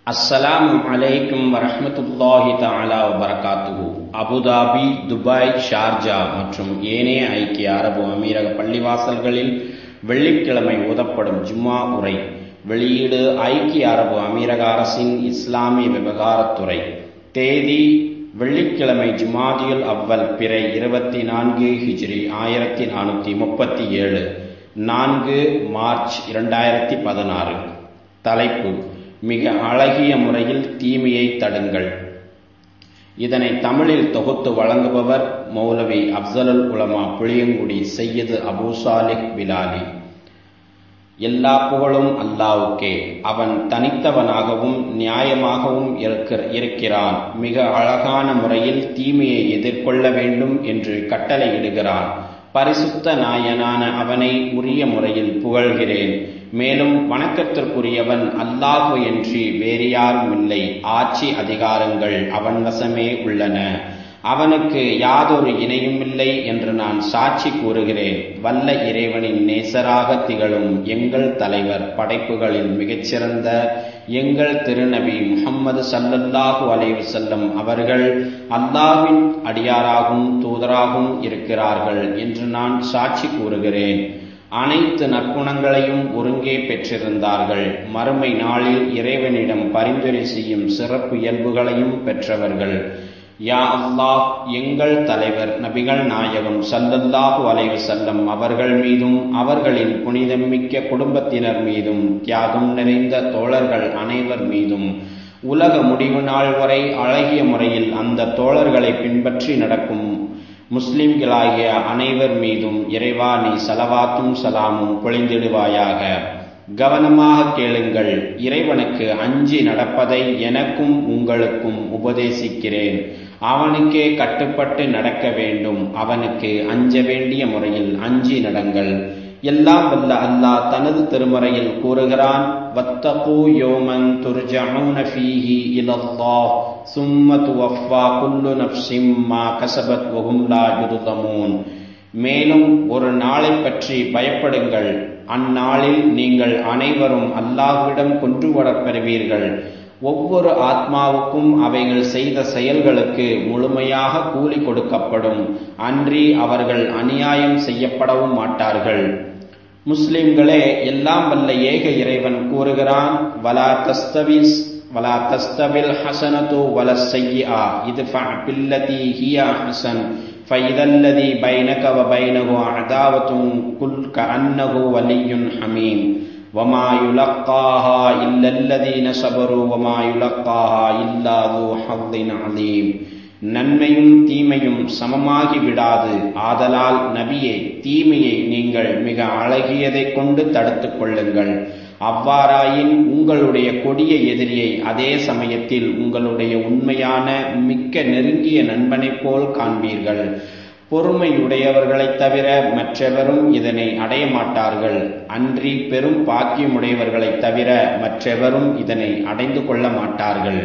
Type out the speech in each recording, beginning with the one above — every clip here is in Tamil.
அஸ்ஸலாமு அலைக்கும் வரஹ்மத்துல்லாஹி தஆலா வபரகாத்துஹு அபுதாபி துபாய் ஷார்ஜா மற்றும் ஏனைய ஐக்கிய அரபு அமீரக பள்ளிவாசல்களில் வெள்ளிக்கிழமை ஓதப்படும் ஜும்மா உரை வெளியீடு ஐக்கிய அரபு அமீரக அரசின் இஸ்லாமிய விவகாரத்துறை தேதி வெள்ளிக்கிழமை ஜுமாதியுல் அவ்வல் பிறை இருபத்தி நான்கு ஹிஜ்ரி ஆயிரத்தி நானூற்றி முப்பத்தி ஏழு நான்கு மார்ச் இரண்டாயிரத்தி பதினாறு தலைப்பு மிக அழகிய முறையில் தீமையை தடுங்கள் இதனை தமிழில் தொகுத்து வழங்குபவர் மௌலவி அப்சலுல் உலமா புளியங்குடி செய்யது அபூ சாலிக் பிலாலி எல்லா புகழும் அல்லாவுக்கே அவன் தனித்தவனாகவும் நியாயமாகவும் இருக்கிறான் மிக அழகான முறையில் தீமையை எதிர்கொள்ள வேண்டும் என்று கட்டளையிடுகிறான் பரிசுத்த நாயனான அவனை உரிய முறையில் புகழ்கிறேன் மேலும் வணக்கத்திற்குரியவன் அல்லாஹு என்று வேறு யாரும் இல்லை ஆட்சி அதிகாரங்கள் அவன் வசமே உள்ளன அவனுக்கு யாதொரு இணையும் இல்லை என்று நான் சாட்சி கூறுகிறேன் வல்ல இறைவனின் நேசராக திகழும் எங்கள் தலைவர் படைப்புகளில் மிகச்சிறந்த எங்கள் திருநபி முகம்மது சல்லல்லாஹு அலைவு செல்லம் அவர்கள் அல்லாவின் அடியாராகவும் தூதராகவும் இருக்கிறார்கள் என்று நான் சாட்சி கூறுகிறேன் அனைத்து நற்குணங்களையும் ஒருங்கே பெற்றிருந்தார்கள் மறுமை நாளில் இறைவனிடம் பரிந்துரை செய்யும் சிறப்பு இயல்புகளையும் பெற்றவர்கள் யா அல்லாஹ் எங்கள் தலைவர் நபிகள் நாயகம் சல்லல்லாஹு அலைவு செல்லம் அவர்கள் மீதும் அவர்களின் புனிதமிக்க குடும்பத்தினர் மீதும் தியாகம் நிறைந்த தோழர்கள் அனைவர் மீதும் உலக முடிவு நாள் வரை அழகிய முறையில் அந்த தோழர்களை பின்பற்றி நடக்கும் முஸ்லிம்களாகிய அனைவர் மீதும் இறைவா நீ சலவாத்தும் சலாமும் பொழிந்திடுவாயாக கவனமாக கேளுங்கள் இறைவனுக்கு அஞ்சி நடப்பதை எனக்கும் உங்களுக்கும் உபதேசிக்கிறேன் அவனுக்கே கட்டுப்பட்டு நடக்க வேண்டும் அவனுக்கு அஞ்ச வேண்டிய முறையில் அஞ்சி நடங்கள் எல்லாம் வல்ல அல்லாஹ் தனது திருமறையில் கூறுகிறான் வத்தகு யோமன் துர்ஜஊன ஃபீஹி இலல்லாஹ் சும்ம துவஃபா குல்லு நஃப்ஸிம் மா கஸபத் வஹும் லா யுதுலமூன் மேலும் ஒரு நாளை பற்றி பயப்படுங்கள் அந்நாளில் நீங்கள் அனைவரும் அல்லாஹ்விடம் கொன்று வரப்பெறுவீர்கள் ஒவ்வொரு ஆத்மாவுக்கும் அவைகள் செய்த செயல்களுக்கு முழுமையாக கூலி கொடுக்கப்படும் அன்றி அவர்கள் அநியாயம் செய்யப்படவும் மாட்டார்கள் முஸ்லிம்களே எல்லாம் வல்ல ஏக இறைவன் கூறுகிறான் வலா தஸ்தவிஸ் வலா தஸ்தவில் ஹசனது வல செய்யா இது பில்லதி ஹியா ஹசன் فإذا الذي بينك وبينه عداوة كل كأنه ولي حميم وما يلقاها إلا الذين صبروا وما يلقاها إلا ذو حظ عظيم நன்மையும் தீமையும் சமமாகி விடாது ஆதலால் நபியே தீமையை நீங்கள் மிக அழகியதை கொண்டு தடுத்துக் கொள்ளுங்கள் அவ்வாறாயின் உங்களுடைய கொடிய எதிரியை அதே சமயத்தில் உங்களுடைய உண்மையான மிக்க நெருங்கிய நண்பனைப் போல் காண்பீர்கள் பொறுமையுடையவர்களைத் தவிர மற்றவரும் இதனை அடைய மாட்டார்கள் அன்றி பெரும் பாக்கியமுடையவர்களைத் தவிர மற்றவரும் இதனை அடைந்து கொள்ள மாட்டார்கள்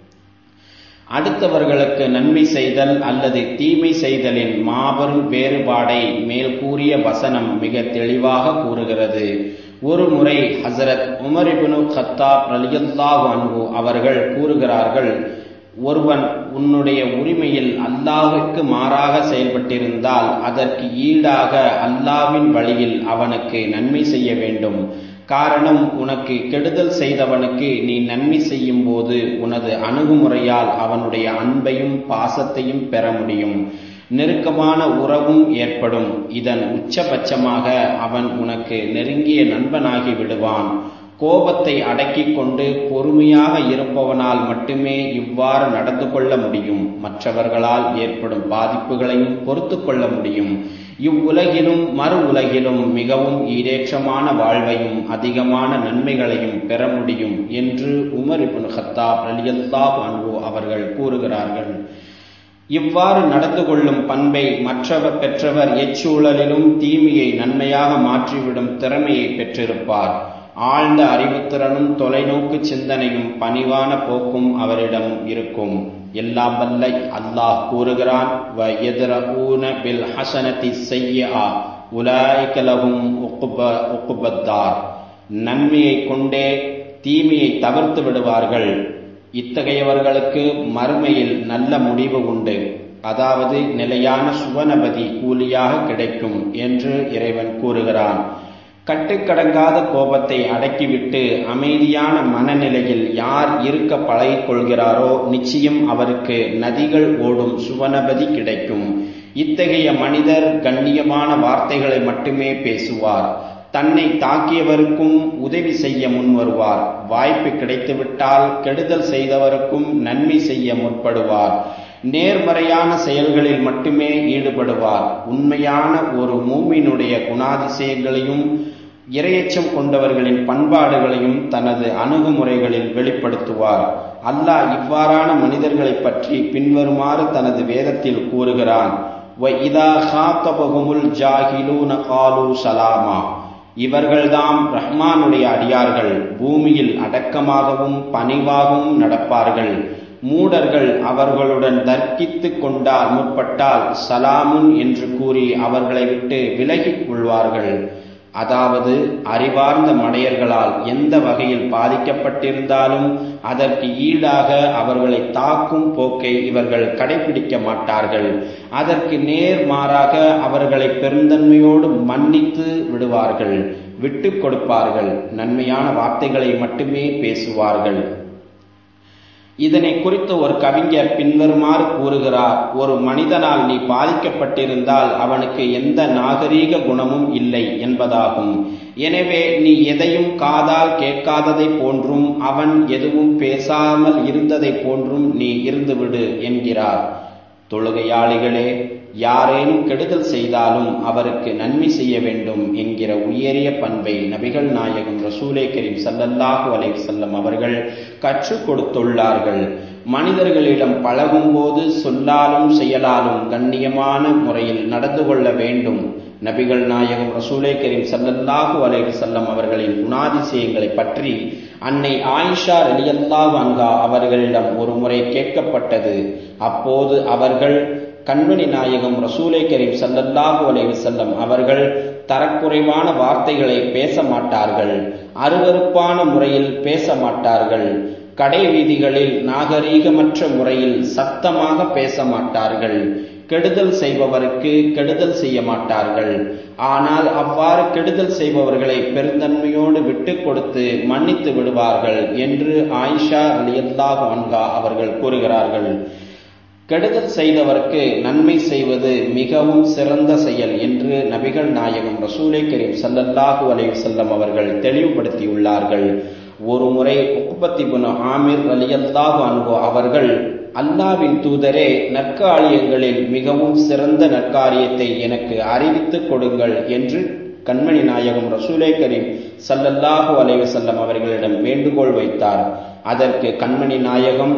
அடுத்தவர்களுக்கு நன்மை செய்தல் அல்லது தீமை செய்தலின் மாபெரும் வேறுபாடை மேல் கூறிய வசனம் மிக தெளிவாக கூறுகிறது ஒரு முறை ஹசரத் உமரிபுனு கத்தாப் ரலியல்லாஹு அன்பு அவர்கள் கூறுகிறார்கள் ஒருவன் உன்னுடைய உரிமையில் அல்லாஹுக்கு மாறாக செயல்பட்டிருந்தால் அதற்கு ஈடாக அல்லாவின் வழியில் அவனுக்கு நன்மை செய்ய வேண்டும் காரணம் உனக்கு கெடுதல் செய்தவனுக்கு நீ நன்மை செய்யும் போது உனது அணுகுமுறையால் அவனுடைய அன்பையும் பாசத்தையும் பெற முடியும் நெருக்கமான உறவும் ஏற்படும் இதன் உச்சபட்சமாக அவன் உனக்கு நெருங்கிய நண்பனாகி விடுவான் கோபத்தை அடக்கிக் கொண்டு பொறுமையாக இருப்பவனால் மட்டுமே இவ்வாறு நடந்து கொள்ள முடியும் மற்றவர்களால் ஏற்படும் பாதிப்புகளையும் பொறுத்து கொள்ள முடியும் இவ்வுலகிலும் மறு உலகிலும் மிகவும் ஈரேற்றமான வாழ்வையும் அதிகமான நன்மைகளையும் பெற முடியும் என்று உமர் இபுன் ஹத்தாப் அலியல்லாஹ் அன்பு அவர்கள் கூறுகிறார்கள் இவ்வாறு நடந்து கொள்ளும் பண்பை மற்றவர் பெற்றவர் எச்சூழலிலும் தீமையை நன்மையாக மாற்றிவிடும் திறமையை பெற்றிருப்பார் ஆழ்ந்த அறிவுத்திறனும் தொலைநோக்கு சிந்தனையும் பணிவான போக்கும் அவரிடம் இருக்கும் எல்லாம் வல்ல அல்லாஹ் கூறுகிறான் வ எதிரூன பில் ஹசனதி செய்யா உலாய்கலவும் உக்குபத்தார் நன்மையை கொண்டே தீமையை தவிர்த்து விடுவார்கள் இத்தகையவர்களுக்கு மறுமையில் நல்ல முடிவு உண்டு அதாவது நிலையான சுவனபதி கூலியாக கிடைக்கும் என்று இறைவன் கூறுகிறான் கட்டுக்கடங்காத கோபத்தை அடக்கிவிட்டு அமைதியான மனநிலையில் யார் இருக்க பழகிக் கொள்கிறாரோ நிச்சயம் அவருக்கு நதிகள் ஓடும் சுவனபதி கிடைக்கும் இத்தகைய மனிதர் கண்ணியமான வார்த்தைகளை மட்டுமே பேசுவார் தன்னை தாக்கியவருக்கும் உதவி செய்ய முன்வருவார் வாய்ப்பு கிடைத்துவிட்டால் கெடுதல் செய்தவருக்கும் நன்மை செய்ய முற்படுவார் நேர்மறையான செயல்களில் மட்டுமே ஈடுபடுவார் உண்மையான ஒரு மூமினுடைய குணாதிசயங்களையும் இரையச்சம் கொண்டவர்களின் பண்பாடுகளையும் தனது அணுகுமுறைகளில் வெளிப்படுத்துவார் அல்லாஹ் இவ்வாறான மனிதர்களை பற்றி பின்வருமாறு தனது வேதத்தில் கூறுகிறான் சலாமா இவர்கள்தாம் ரஹ்மானுடைய அடியார்கள் பூமியில் அடக்கமாகவும் பணிவாகவும் நடப்பார்கள் மூடர்கள் அவர்களுடன் தர்க்கித்துக் கொண்டால் முற்பட்டால் சலாமுன் என்று கூறி அவர்களை விட்டு விலகிக் கொள்வார்கள் அதாவது அறிவார்ந்த மடையர்களால் எந்த வகையில் பாதிக்கப்பட்டிருந்தாலும் அதற்கு ஈடாக அவர்களை தாக்கும் போக்கை இவர்கள் கடைபிடிக்க மாட்டார்கள் அதற்கு நேர்மாறாக அவர்களை பெருந்தன்மையோடு மன்னித்து விடுவார்கள் விட்டு கொடுப்பார்கள் நன்மையான வார்த்தைகளை மட்டுமே பேசுவார்கள் இதனை குறித்து ஒரு கவிஞர் பின்வருமாறு கூறுகிறார் ஒரு மனிதனால் நீ பாதிக்கப்பட்டிருந்தால் அவனுக்கு எந்த நாகரீக குணமும் இல்லை என்பதாகும் எனவே நீ எதையும் காதால் கேட்காததை போன்றும் அவன் எதுவும் பேசாமல் இருந்ததை போன்றும் நீ இருந்துவிடு என்கிறார் தொழுகையாளிகளே யாரேனும் கெடுதல் செய்தாலும் அவருக்கு நன்மை செய்ய வேண்டும் என்கிற உயரிய பண்பை நபிகள் நாயகம் ரசூலே கரீம் சல்லல்லாஹு அலை செல்லம் அவர்கள் கற்றுக் கொடுத்துள்ளார்கள் மனிதர்களிடம் பழகும்போது சொல்லாலும் செயலாலும் கண்ணியமான முறையில் நடந்து கொள்ள வேண்டும் நபிகள் நாயகம் ரசூலே கரீம் சல்லல்லாஹு அலை செல்லம் அவர்களின் குணாதிசயங்களை பற்றி அன்னை ஆயிஷா ரலியல்லாஹு அன்கா அவர்களிடம் ஒரு முறை கேட்கப்பட்டது அப்போது அவர்கள் கண்மணி நாயகம் ரசூலை கரீம் சல்லல்லாஹு அலைஹி செல்லம் அவர்கள் தரக்குறைவான வார்த்தைகளை பேச மாட்டார்கள் அருவறுப்பான முறையில் பேச மாட்டார்கள் கடை வீதிகளில் நாகரீகமற்ற முறையில் சத்தமாக பேச மாட்டார்கள் கெடுதல் செய்பவருக்கு கெடுதல் செய்ய மாட்டார்கள் ஆனால் அவ்வாறு கெடுதல் செய்பவர்களை பெருந்தன்மையோடு விட்டு கொடுத்து மன்னித்து விடுவார்கள் என்று ஆயிஷா அலியல்லாஹு அன்கா அவர்கள் கூறுகிறார்கள் கெடுதல் செய்தவருக்கு நன்மை செய்வது மிகவும் சிறந்த செயல் என்று நபிகள் நாயகம் ரசூலை கரீம் சல்லல்லாஹு அலைஹி செல்லம் அவர்கள் தெளிவுபடுத்தியுள்ளார்கள் ஒரு முறை உக்பத்திபுன் ஆமிர் அலியல்லாஹு அன்கோ அவர்கள் அல்லாவின் தூதரே நற்காரியங்களில் மிகவும் சிறந்த நற்காரியத்தை எனக்கு அறிவித்துக் கொடுங்கள் என்று கண்மணி நாயகம் ரசூலே கரீம் சல்லல்லாஹு அலைஹி செல்லம் அவர்களிடம் வேண்டுகோள் வைத்தார் அதற்கு கண்மணி நாயகம்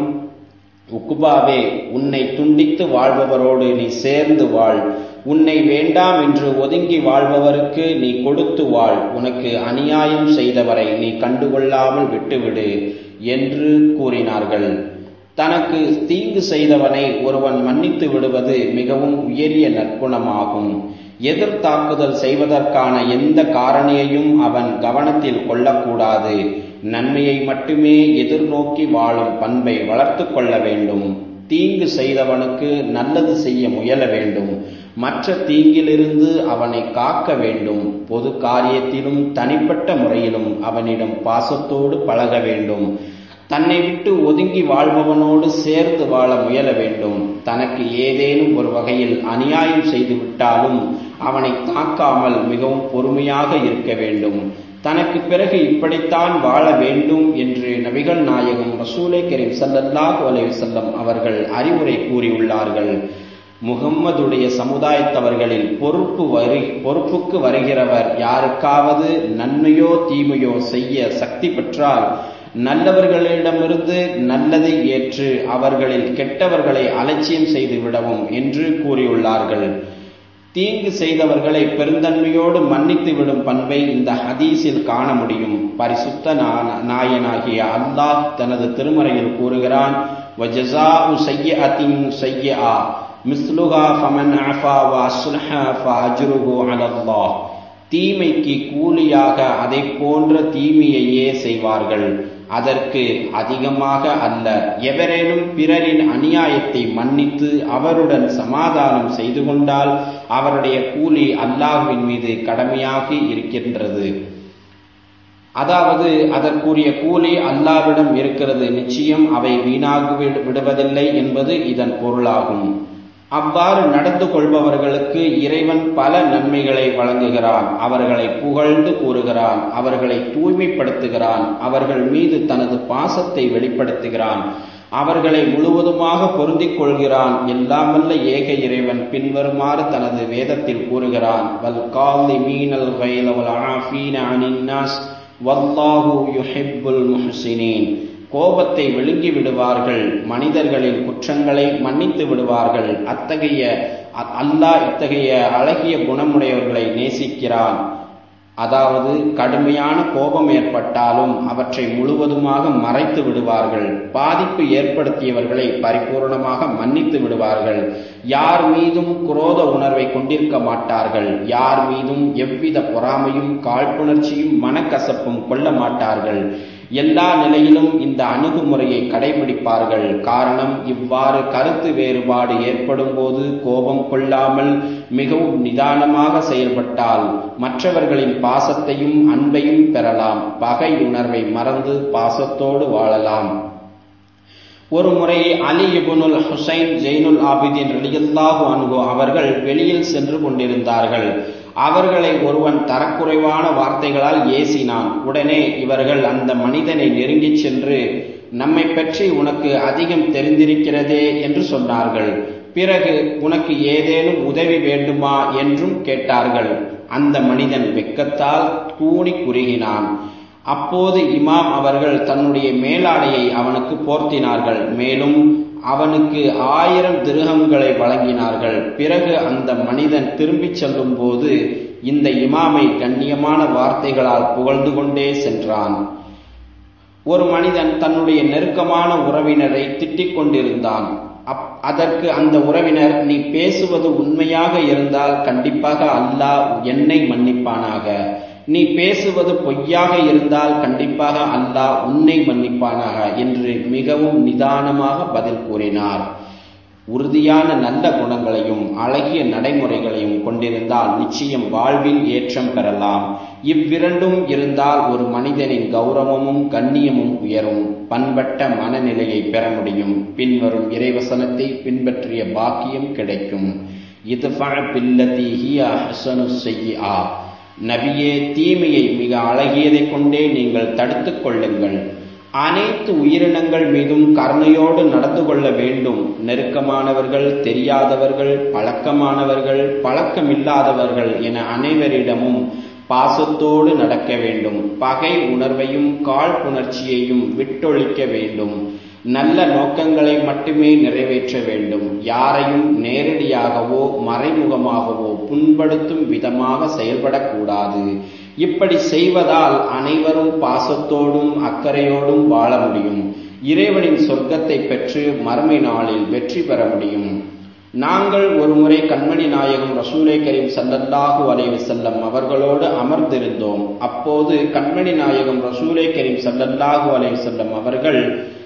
உக்குபாவே உன்னை துண்டித்து வாழ்பவரோடு நீ சேர்ந்து வாழ் உன்னை வேண்டாம் என்று ஒதுங்கி வாழ்பவருக்கு நீ கொடுத்து வாழ் உனக்கு அநியாயம் செய்தவரை நீ கண்டுகொள்ளாமல் விட்டுவிடு என்று கூறினார்கள் தனக்கு தீங்கு செய்தவனை ஒருவன் மன்னித்து விடுவது மிகவும் உயரிய நற்குணமாகும் எதிர்த்தாக்குதல் செய்வதற்கான எந்த காரணியையும் அவன் கவனத்தில் கொள்ளக்கூடாது நன்மையை மட்டுமே எதிர்நோக்கி வாழும் பண்பை வளர்த்து கொள்ள வேண்டும் தீங்கு செய்தவனுக்கு நல்லது செய்ய முயல வேண்டும் மற்ற தீங்கிலிருந்து அவனை காக்க வேண்டும் பொது காரியத்திலும் தனிப்பட்ட முறையிலும் அவனிடம் பாசத்தோடு பழக வேண்டும் தன்னை விட்டு ஒதுங்கி வாழ்பவனோடு சேர்ந்து வாழ முயல வேண்டும் தனக்கு ஏதேனும் ஒரு வகையில் அநியாயம் செய்து விட்டாலும் அவனை தாக்காமல் மிகவும் பொறுமையாக இருக்க வேண்டும் தனக்கு பிறகு இப்படித்தான் வாழ வேண்டும் என்று நபிகள் நாயகம் ரசூலை கரீம் சல்லல்லாஹு அலைஹி வஸல்லம் அவர்கள் அறிவுரை கூறியுள்ளார்கள் முகம்மதுடைய சமுதாயத்தவர்களில் பொறுப்பு வரு பொறுப்புக்கு வருகிறவர் யாருக்காவது நன்மையோ தீமையோ செய்ய சக்தி பெற்றால் நல்லவர்களிடமிருந்து நல்லதை ஏற்று அவர்களில் கெட்டவர்களை அலட்சியம் செய்து விடவும் என்று கூறியுள்ளார்கள் தீங்கு செய்தவர்களை பெருந்தன்மையோடு மன்னித்து விடும் பண்பை இந்த ஹதீஸில் காண முடியும் பரிசுத்த நாயனாகிய அல்லாஹ் தனது திருமறையில் கூறுகிறான் தீமைக்கு கூலியாக அதை போன்ற தீமையையே செய்வார்கள் அதற்கு அதிகமாக அல்ல எவரேனும் பிறரின் அநியாயத்தை மன்னித்து அவருடன் சமாதானம் செய்து கொண்டால் அவருடைய கூலி அல்லாஹ்வின் மீது கடமையாகி இருக்கின்றது அதாவது அதற்குரிய கூலி அல்லாவிடம் இருக்கிறது நிச்சயம் அவை வீணாகி விடுவதில்லை என்பது இதன் பொருளாகும் அவ்வாறு நடந்து கொள்பவர்களுக்கு இறைவன் பல நன்மைகளை வழங்குகிறான் அவர்களை புகழ்ந்து கூறுகிறான் அவர்களை தூய்மைப்படுத்துகிறான் அவர்கள் மீது தனது பாசத்தை வெளிப்படுத்துகிறான் அவர்களை முழுவதுமாக பொருந்திக் கொள்கிறான் எல்லாம் வல்ல ஏக இறைவன் பின்வருமாறு தனது வேதத்தில் கூறுகிறான் வல் காலி மீனல் வயலவல் ஆஃபீன அனின்னாஸ் வல்லாஹு யுஹிப்புல் முஹ்சினீன் கோபத்தை விழுங்கி விடுவார்கள் மனிதர்களின் குற்றங்களை மன்னித்து விடுவார்கள் அத்தகைய அல்லாஹ் இத்தகைய அழகிய குணமுடையவர்களை நேசிக்கிறான் அதாவது கடுமையான கோபம் ஏற்பட்டாலும் அவற்றை முழுவதுமாக மறைத்து விடுவார்கள் பாதிப்பு ஏற்படுத்தியவர்களை பரிபூர்ணமாக மன்னித்து விடுவார்கள் யார் மீதும் குரோத உணர்வை கொண்டிருக்க மாட்டார்கள் யார் மீதும் எவ்வித பொறாமையும் காழ்ப்புணர்ச்சியும் மனக்கசப்பும் கொள்ள மாட்டார்கள் எல்லா நிலையிலும் இந்த அணுகுமுறையை கடைபிடிப்பார்கள் காரணம் இவ்வாறு கருத்து வேறுபாடு ஏற்படும் போது கோபம் கொள்ளாமல் மிகவும் நிதானமாக செயல்பட்டால் மற்றவர்களின் பாசத்தையும் அன்பையும் பெறலாம் பகை உணர்வை மறந்து பாசத்தோடு வாழலாம் ஒரு முறை அலி இபுனுல் ஹுசைன் ஜெயினுல் ஆபிதீன் ரலியல்லாஹு அன்ஹு அவர்கள் வெளியில் சென்று கொண்டிருந்தார்கள் அவர்களை ஒருவன் தரக்குறைவான வார்த்தைகளால் ஏசினான் உடனே இவர்கள் அந்த மனிதனை நெருங்கிச் சென்று நம்மை பற்றி உனக்கு அதிகம் தெரிந்திருக்கிறதே என்று சொன்னார்கள் பிறகு உனக்கு ஏதேனும் உதவி வேண்டுமா என்றும் கேட்டார்கள் அந்த மனிதன் வெக்கத்தால் கூணி குறுகினான் அப்போது இமாம் அவர்கள் தன்னுடைய மேலாடையை அவனுக்கு போர்த்தினார்கள் மேலும் அவனுக்கு ஆயிரம் திருகங்களை வழங்கினார்கள் பிறகு அந்த மனிதன் திரும்பிச் செல்லும் போது இந்த இமாமை கண்ணியமான வார்த்தைகளால் புகழ்ந்து கொண்டே சென்றான் ஒரு மனிதன் தன்னுடைய நெருக்கமான உறவினரை திட்டிக் கொண்டிருந்தான் அதற்கு அந்த உறவினர் நீ பேசுவது உண்மையாக இருந்தால் கண்டிப்பாக அல்லாஹ் என்னை மன்னிப்பானாக நீ பேசுவது பொய்யாக இருந்தால் கண்டிப்பாக அல்லாஹ் உன்னை மன்னிப்பானாக என்று மிகவும் நிதானமாக பதில் கூறினார் உறுதியான நல்ல குணங்களையும் அழகிய நடைமுறைகளையும் கொண்டிருந்தால் நிச்சயம் வாழ்வில் ஏற்றம் பெறலாம் இவ்விரண்டும் இருந்தால் ஒரு மனிதனின் கௌரவமும் கண்ணியமும் உயரும் பண்பட்ட மனநிலையை பெற முடியும் பின்வரும் இறைவசனத்தை பின்பற்றிய பாக்கியம் கிடைக்கும் இது செய்யா நபியே தீமையை மிக அழகியதை கொண்டே நீங்கள் தடுத்துக் கொள்ளுங்கள் அனைத்து உயிரினங்கள் மீதும் கருணையோடு நடந்து கொள்ள வேண்டும் நெருக்கமானவர்கள் தெரியாதவர்கள் பழக்கமானவர்கள் பழக்கமில்லாதவர்கள் என அனைவரிடமும் பாசத்தோடு நடக்க வேண்டும் பகை உணர்வையும் காழ்ப்புணர்ச்சியையும் விட்டொழிக்க வேண்டும் நல்ல நோக்கங்களை மட்டுமே நிறைவேற்ற வேண்டும் யாரையும் நேரடியாகவோ மறைமுகமாகவோ புண்படுத்தும் விதமாக செயல்படக்கூடாது இப்படி செய்வதால் அனைவரும் பாசத்தோடும் அக்கறையோடும் வாழ முடியும் இறைவனின் சொர்க்கத்தை பெற்று மறுமை நாளில் வெற்றி பெற முடியும் நாங்கள் ஒருமுறை கண்மணி நாயகம் ரசூலை கரீம் சல்லல்லாஹு அலைவு செல்லம் அவர்களோடு அமர்ந்திருந்தோம் அப்போது கண்மணி நாயகம் ரசூலை கரீம் சல்லல்லாஹு அலைவு செல்லம் அவர்கள்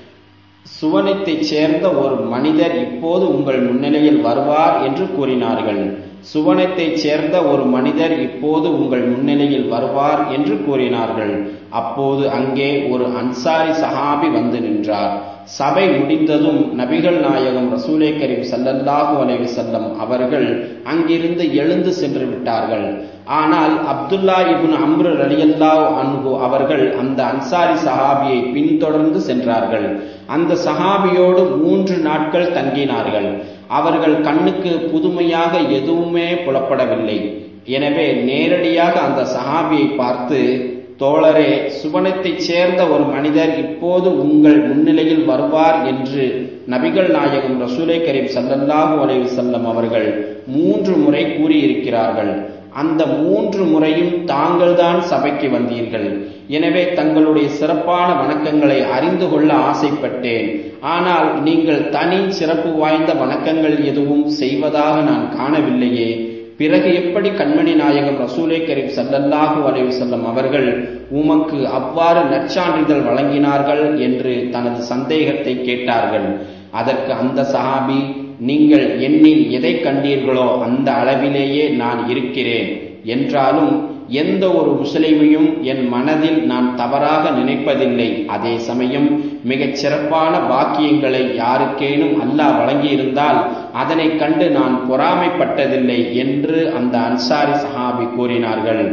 சுவனத்தைச் சேர்ந்த ஒரு மனிதர் இப்போது உங்கள் முன்னிலையில் வருவார் என்று கூறினார்கள் சுவனத்தைச் சேர்ந்த ஒரு மனிதர் இப்போது உங்கள் முன்னிலையில் வருவார் என்று கூறினார்கள் அப்போது அங்கே ஒரு அன்சாரி சஹாபி வந்து நின்றார் சபை முடிந்ததும் நபிகள் நாயகம் ரசூலே கரீம் சல்லல்லாஹு அலைஹி செல்லம் அவர்கள் அங்கிருந்து எழுந்து சென்று விட்டார்கள் ஆனால் அப்துல்லா இபுன் அம்ரு ரலியல்லாஹு அன்ஹு அவர்கள் அந்த அன்சாரி சஹாபியை பின்தொடர்ந்து சென்றார்கள் அந்த சஹாபியோடு மூன்று நாட்கள் தங்கினார்கள் அவர்கள் கண்ணுக்கு புதுமையாக எதுவுமே புலப்படவில்லை எனவே நேரடியாக அந்த சஹாபியை பார்த்து தோழரே சுவனத்தைச் சேர்ந்த ஒரு மனிதர் இப்போது உங்கள் முன்னிலையில் வருவார் என்று நபிகள் நாயகம் ரசூலை கரீம் சல்லல்லாஹு அலைஹி செல்லம் அவர்கள் மூன்று முறை கூறியிருக்கிறார்கள் அந்த மூன்று முறையும் தாங்கள்தான் சபைக்கு வந்தீர்கள் எனவே தங்களுடைய சிறப்பான வணக்கங்களை அறிந்து கொள்ள ஆசைப்பட்டேன் ஆனால் நீங்கள் தனி சிறப்பு வாய்ந்த வணக்கங்கள் எதுவும் செய்வதாக நான் காணவில்லையே பிறகு எப்படி கண்மணி நாயகம் ரசூலே கரீம் சல்லல்லாஹு அலைஹி வஸல்லம் அவர்கள் உமக்கு அவ்வாறு நற்சான்றிதழ் வழங்கினார்கள் என்று தனது சந்தேகத்தை கேட்டார்கள் அதற்கு அந்த சஹாபி நீங்கள் என்னில் எதை கண்டீர்களோ அந்த அளவிலேயே நான் இருக்கிறேன் என்றாலும் எந்த ஒரு முஸ்லிமையும் என் மனதில் நான் தவறாக நினைப்பதில்லை அதே சமயம் மிகச் சிறப்பான பாக்கியங்களை யாருக்கேனும் அல்லாஹ் வழங்கியிருந்தால் அதனை கண்டு நான் பொறாமைப்பட்டதில்லை என்று அந்த அன்சாரி சஹாபி கூறினார்கள்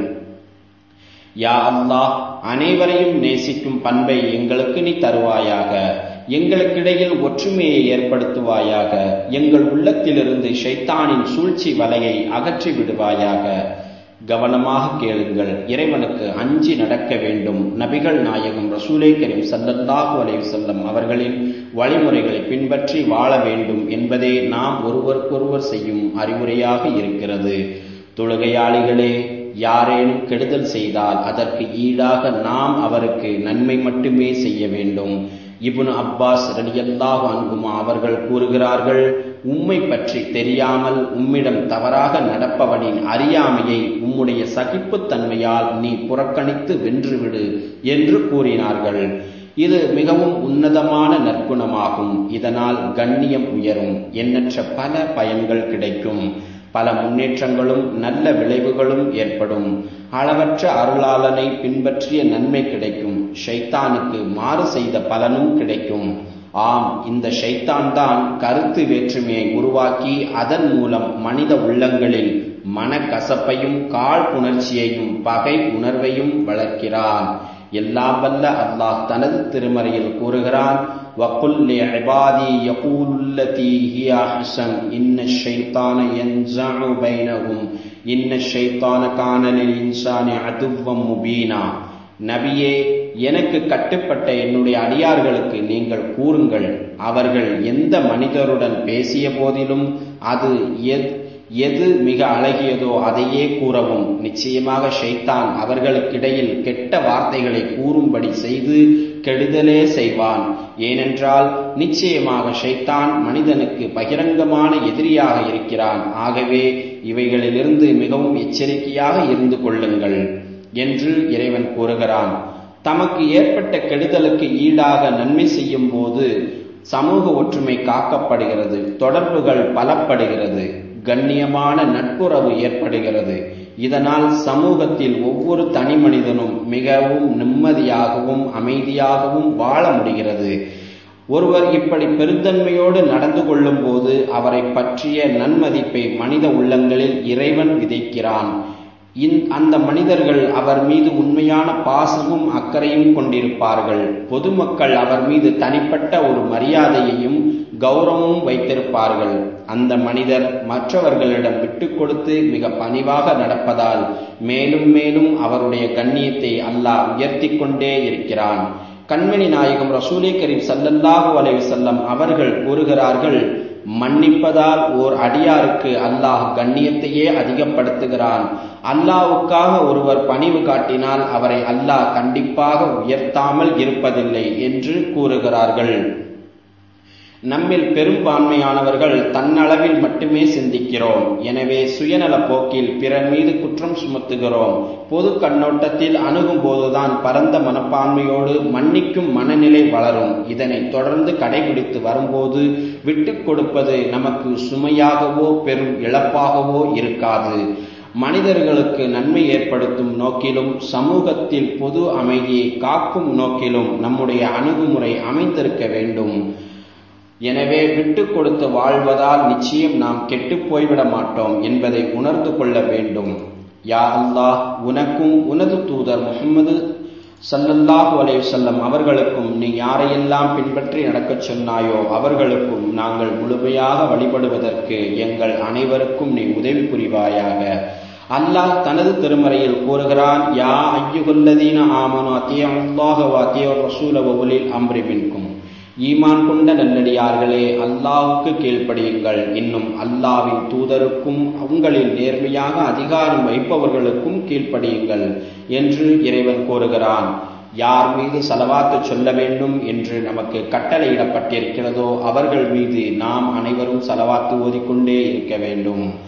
யா அல்லாஹ் அனைவரையும் நேசிக்கும் பண்பை எங்களுக்கு நீ தருவாயாக எங்களுக்கிடையில் ஒற்றுமையை ஏற்படுத்துவாயாக எங்கள் உள்ளத்திலிருந்து ஷைத்தானின் சூழ்ச்சி வலையை அகற்றி விடுவாயாக கவனமாக கேளுங்கள் இறைவனுக்கு அஞ்சி நடக்க வேண்டும் நபிகள் நாயகம் ரசூலை கரீம் சல்லல்லாஹு அலைஹி செல்லம் அவர்களின் வழிமுறைகளை பின்பற்றி வாழ வேண்டும் என்பதே நாம் ஒருவருக்கொருவர் செய்யும் அறிவுரையாக இருக்கிறது தொழுகையாளிகளே யாரேனும் கெடுதல் செய்தால் அதற்கு ஈடாக நாம் அவருக்கு நன்மை மட்டுமே செய்ய வேண்டும் இப்னு அப்பாஸ் ரலியல்லாஹு அன்குமா அவர்கள் கூறுகிறார்கள் உம்மை பற்றி தெரியாமல் உம்மிடம் தவறாக நடப்பவனின் அறியாமையை உம்முடைய சகிப்புத்தன்மையால் நீ புறக்கணித்து வென்றுவிடு என்று கூறினார்கள் இது மிகவும் உன்னதமான நற்குணமாகும் இதனால் கண்ணியம் உயரும் எண்ணற்ற பல பயன்கள் கிடைக்கும் பல முன்னேற்றங்களும் நல்ல விளைவுகளும் ஏற்படும் அளவற்ற அருளாளனை பின்பற்றிய நன்மை கிடைக்கும் ஷைத்தானுக்கு மாறு செய்த பலனும் கிடைக்கும் ஆம் இந்த ஷைத்தான் தான் கருத்து வேற்றுமையை உருவாக்கி அதன் மூலம் மனித உள்ளங்களில் மனக்கசப்பையும் கால் உணர்ச்சியையும் பகை உணர்வையும் வளர்க்கிறான் எல்லாம் வல்ல அல்லாஹ் தனது திருமறையில் கூறுகிறான் وَقُلْ لِعِبَادِي يَقُولُوا الَّتِي هِيَ أَحْسَنُ إِنَّ الشَّيْطَانَ يَنزَعُ بَيْنَهُمْ إِنَّ الشَّيْطَانَ كَانَ لِلْإِنسَانِ عَدُوًّا مُبِينًا நபியே எனக்கு கட்டுப்பட்ட என்னுடைய அடியார்களுக்கு நீங்கள் கூறுங்கள் அவர்கள் எந்த மனிதருடன் பேசிய போதிலும் அது எது மிக அழகியதோ அதையே கூறவும் நிச்சயமாக ஷைத்தான் அவர்களுக்கிடையில் கெட்ட வார்த்தைகளை கூறும்படி செய்து கெடுதலே செய்வான் ஏனென்றால் நிச்சயமாக ஷைத்தான் மனிதனுக்கு பகிரங்கமான எதிரியாக இருக்கிறான் ஆகவே இவைகளிலிருந்து மிகவும் எச்சரிக்கையாக இருந்து கொள்ளுங்கள் என்று இறைவன் கூறுகிறான் தமக்கு ஏற்பட்ட கெடுதலுக்கு ஈடாக நன்மை செய்யும் போது சமூக ஒற்றுமை காக்கப்படுகிறது தொடர்புகள் பலப்படுகிறது கண்ணியமான நட்புறவு ஏற்படுகிறது இதனால் சமூகத்தில் ஒவ்வொரு தனி மனிதனும் மிகவும் நிம்மதியாகவும் அமைதியாகவும் வாழ முடிகிறது ஒருவர் இப்படி பெருந்தன்மையோடு நடந்து கொள்ளும் போது அவரை பற்றிய நன்மதிப்பை மனித உள்ளங்களில் இறைவன் விதைக்கிறான் அந்த மனிதர்கள் அவர் மீது உண்மையான பாசமும் அக்கறையும் கொண்டிருப்பார்கள் பொதுமக்கள் அவர் மீது தனிப்பட்ட ஒரு மரியாதையையும் கௌரவமும் வைத்திருப்பார்கள் அந்த மனிதர் மற்றவர்களிடம் விட்டு கொடுத்து மிக பணிவாக நடப்பதால் மேலும் மேலும் அவருடைய கண்ணியத்தை அல்லாஹ் உயர்த்தி கொண்டே இருக்கிறான் கண்மணி நாயகம் ரசூலே கரீம் சல்லல்லாஹு அலைஹி வஸல்லம் அவர்கள் கூறுகிறார்கள் மன்னிப்பதால் ஓர் அடியாருக்கு அல்லாஹ் கண்ணியத்தையே அதிகப்படுத்துகிறான் அல்லாவுக்காக ஒருவர் பணிவு காட்டினால் அவரை அல்லாஹ் கண்டிப்பாக உயர்த்தாமல் இருப்பதில்லை என்று கூறுகிறார்கள் நம்மில் பெரும்பான்மையானவர்கள் தன்னளவில் மட்டுமே சிந்திக்கிறோம் எனவே சுயநல போக்கில் பிறர் மீது குற்றம் சுமத்துகிறோம் பொது கண்ணோட்டத்தில் அணுகும் போதுதான் பரந்த மனப்பான்மையோடு மன்னிக்கும் மனநிலை வளரும் இதனை தொடர்ந்து கடைபிடித்து வரும்போது விட்டு கொடுப்பது நமக்கு சுமையாகவோ பெரும் இழப்பாகவோ இருக்காது மனிதர்களுக்கு நன்மை ஏற்படுத்தும் நோக்கிலும் சமூகத்தில் பொது அமைதியை காக்கும் நோக்கிலும் நம்முடைய அணுகுமுறை அமைந்திருக்க வேண்டும் எனவே விட்டு கொடுத்து வாழ்வதால் நிச்சயம் நாம் கெட்டு போய்விட மாட்டோம் என்பதை உணர்ந்து கொள்ள வேண்டும் யா அல்லாஹ் உனக்கும் உனது தூதர் முகமது சல்லல்லாஹு அலையுசல்லம் அவர்களுக்கும் நீ யாரையெல்லாம் பின்பற்றி நடக்கச் சொன்னாயோ அவர்களுக்கும் நாங்கள் முழுமையாக வழிபடுவதற்கு எங்கள் அனைவருக்கும் நீ உதவி புரிவாயாக அல்லாஹ் தனது திருமறையில் கூறுகிறான் யா ஐயுகல்லதீன ஆமனு அத்தியாஹ வாத்திய ரசூல ஒலில் அம்ரிபின்கும் ஈமான் கொண்ட நல்லடியார்களே அல்லாஹுக்கு கீழ்ப்படியுங்கள் இன்னும் அல்லாவின் தூதருக்கும் உங்களில் நேர்மையாக அதிகாரம் வைப்பவர்களுக்கும் கீழ்ப்படியுங்கள் என்று இறைவன் கூறுகிறான் யார் மீது செலவாத்து சொல்ல வேண்டும் என்று நமக்கு கட்டளையிடப்பட்டிருக்கிறதோ அவர்கள் மீது நாம் அனைவரும் செலவாத்து ஓதிக்கொண்டே இருக்க வேண்டும்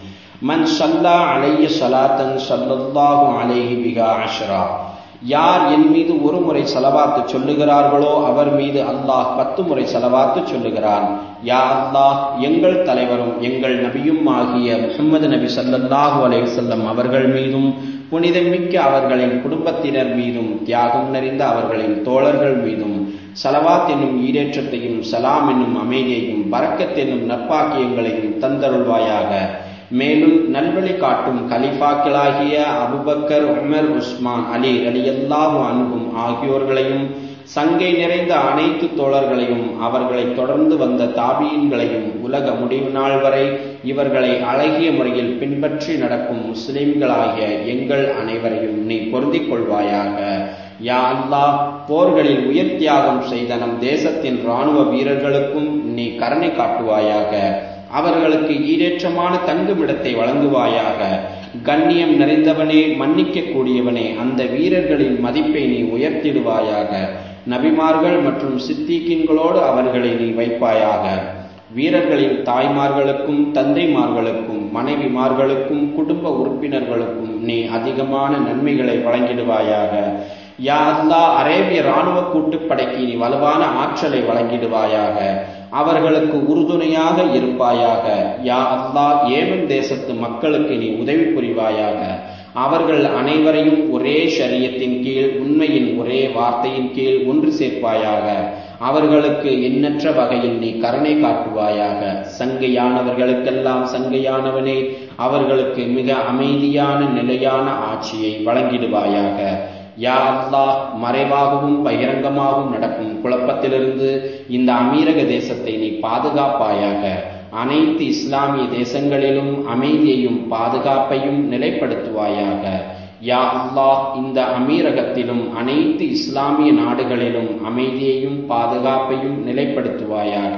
மன் சல்லா அலைய சலாத்தன் சல்லல்லாஹு அலைஹி பிகா அஷ்ரா யார் என் மீது ஒரு முறை செலவாத்து சொல்லுகிறார்களோ அவர் மீது அல்லாஹ் பத்து முறை செலவாத்து சொல்லுகிறான் யா அல்லாஹ் எங்கள் தலைவரும் எங்கள் நபியும் ஆகிய முகமது நபி சல்லல்லாஹு அலைவசல்லம் அவர்கள் மீதும் புனிதமிக்க அவர்களின் குடும்பத்தினர் மீதும் தியாகம் நிறைந்த அவர்களின் தோழர்கள் மீதும் சலவாத் என்னும் ஈடேற்றத்தையும் சலாம் என்னும் அமைதியையும் பறக்கத் என்னும் நற்பாக்கியங்களையும் தந்தருள்வாயாக மேலும் நல்வழி காட்டும் கலிஃபாக்களாகிய அபுபக்கர் உமர் உஸ்மான் அலி அலியல்லாஹு அன்பும் ஆகியோர்களையும் சங்கை நிறைந்த அனைத்து தோழர்களையும் அவர்களை தொடர்ந்து வந்த தாபியன்களையும் உலக முடிவு நாள் வரை இவர்களை அழகிய முறையில் பின்பற்றி நடக்கும் முஸ்லிம்களாகிய எங்கள் அனைவரையும் நீ பொருந்திக் கொள்வாயாக யா அல்லாஹ் போர்களில் உயிர் தியாகம் செய்த நம் தேசத்தின் இராணுவ வீரர்களுக்கும் நீ கருணை காட்டுவாயாக அவர்களுக்கு ஈடேற்றமான தங்குமிடத்தை வழங்குவாயாக கண்ணியம் நிறைந்தவனே மன்னிக்க கூடியவனே அந்த வீரர்களின் மதிப்பை நீ உயர்த்திடுவாயாக நபிமார்கள் மற்றும் சித்திகின்களோடு அவர்களை நீ வைப்பாயாக வீரர்களின் தாய்மார்களுக்கும் தந்தைமார்களுக்கும் மனைவிமார்களுக்கும் குடும்ப உறுப்பினர்களுக்கும் நீ அதிகமான நன்மைகளை வழங்கிடுவாயாக யா அல்லா அரேபிய இராணுவ கூட்டுப்படைக்கு நீ வலுவான ஆற்றலை வழங்கிடுவாயாக அவர்களுக்கு உறுதுணையாக இருப்பாயாக யா அல்லா ஏமன் தேசத்து மக்களுக்கு நீ உதவி புரிவாயாக அவர்கள் அனைவரையும் ஒரே ஷரியத்தின் கீழ் உண்மையின் ஒரே வார்த்தையின் கீழ் ஒன்று சேர்ப்பாயாக அவர்களுக்கு எண்ணற்ற வகையில் நீ கருணை காட்டுவாயாக சங்கையானவர்களுக்கெல்லாம் சங்கையானவனே அவர்களுக்கு மிக அமைதியான நிலையான ஆட்சியை வழங்கிடுவாயாக யா அல்லாஹ் மறைவாகவும் பகிரங்கமாகவும் நடக்கும் குழப்பத்திலிருந்து இந்த அமீரக தேசத்தை நீ பாதுகாப்பாயாக அனைத்து இஸ்லாமிய தேசங்களிலும் அமைதியையும் பாதுகாப்பையும் நிலைப்படுத்துவாயாக யா அல்லாஹ் இந்த அமீரகத்திலும் அனைத்து இஸ்லாமிய நாடுகளிலும் அமைதியையும் பாதுகாப்பையும் நிலைப்படுத்துவாயாக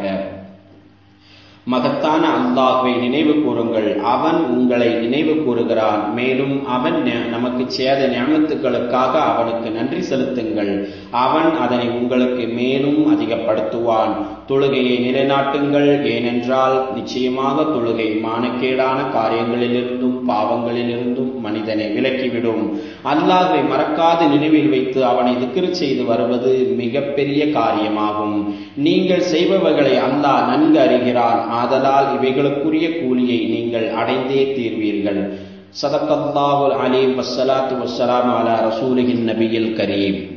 மகத்தான அல்லாஹ்வை நினைவு கூறுங்கள் அவன் உங்களை நினைவு கூறுகிறான் மேலும் அவன் நமக்கு சேத ஞானத்துக்களுக்காக அவனுக்கு நன்றி செலுத்துங்கள் அவன் அதனை உங்களுக்கு மேலும் அதிகப்படுத்துவான் தொழுகையை நிலைநாட்டுங்கள் ஏனென்றால் நிச்சயமாக தொழுகை மானக்கேடான காரியங்களிலிருந்தும் பாவங்களிலிருந்தும் மனிதனை விலக்கிவிடும் அல்லாஹ்வை மறக்காது நினைவில் வைத்து அவனை திக்கிரு செய்து வருவது மிகப்பெரிய காரியமாகும் நீங்கள் செய்பவர்களை அல்லாஹ் நன்கு அறிகிறான் ஆதலால் இவைகளுக்குரிய கூலியை நீங்கள் அடைந்தே தீர்வீர்கள் சதக்கல்லாஹுல் அலீம் வஸ்ஸலாத்து வஸ்ஸலாம் அலா ரசூலின் நபியில் கரீம்